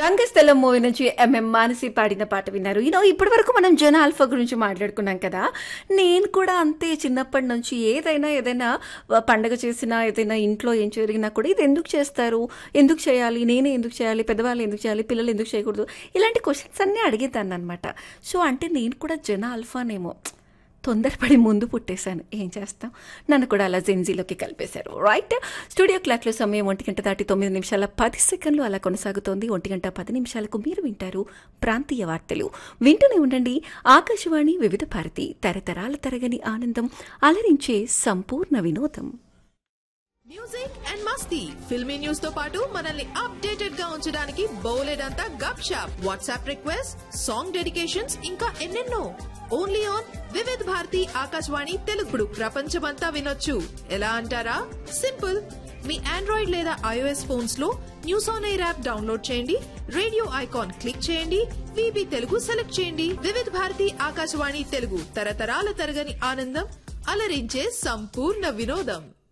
రంగస్థలం movie నుంచి MM Manasi పాడిన పాట విన్నారు యూనో ఇప్పటి వరకు మనం జన ఆల్ఫా గురించి మాట్లాడుకున్నాం కదా నేను కూడా అంతే చిన్నప్పటి నుంచి ఏదైనా ఏదైనా పండగ చేసినా ఏదైనా ఇంట్లో ఏం జరిగినా కూడా ఇది ఎందుకు చేస్తారు ఎందుకు చేయాలి నేనే ఎందుకు చేయాలి పెద్దవాళ్ళు ఎందుకు చేయాలి పిల్లలు ఎందుకు చేయకూడదు ఇలాంటి క్వశ్చన్స్ అన్నీ అడిగేదాన్ని అనమాట సో అంటే నేను కూడా జన ఆల్ఫానేమో తొందరపడి ముందు పుట్టేశాను ఏం చేస్తాం నన్ను కూడా అలా జెన్జీలోకి కలిపేశారు రైట్ స్టూడియో క్లాక్లో సమయం ఒంటి గంట దాటి తొమ్మిది నిమిషాల పది సెకండ్లు అలా కొనసాగుతోంది ఒంటి గంట పది నిమిషాలకు మీరు వింటారు ప్రాంతీయ వార్తలు వింటూనే ఉండండి ఆకాశవాణి వివిధ భారతి తరతరాల తరగని ఆనందం అలరించే సంపూర్ణ వినోదం మ్యూజిక్ అండ్ మస్తీ ఫిల్మీ న్యూస్ తో పాటు మనల్ని అప్డేటెడ్ గా ఉంచడానికి బోలెడంతా గప్ షాప్ వాట్సాప్ రిక్వెస్ట్ సాంగ్ డెడికేషన్స్ ఇంకా ఎన్నెన్నో ఓన్లీ ఆన్ వివిధ్ భారతి ఆకాశవాణి తెలుగుడు ప్రపంచమంతా వినొచ్చు ఎలా అంటారా సింపుల్ మీ ఆండ్రాయిడ్ లేదా ఐఓఎస్ ఫోన్స్ లో news on air app download చేయండి రేడియో ఐకాన్ క్లిక్ చేయండి విబి తెలుగు సెలెక్ట్ చేయండి వివిధ్ భారతి ఆకాశవాణి తెలుగు తరతరాల తరగని ఆనందం అలరించే సంపూర్ణ వినోదం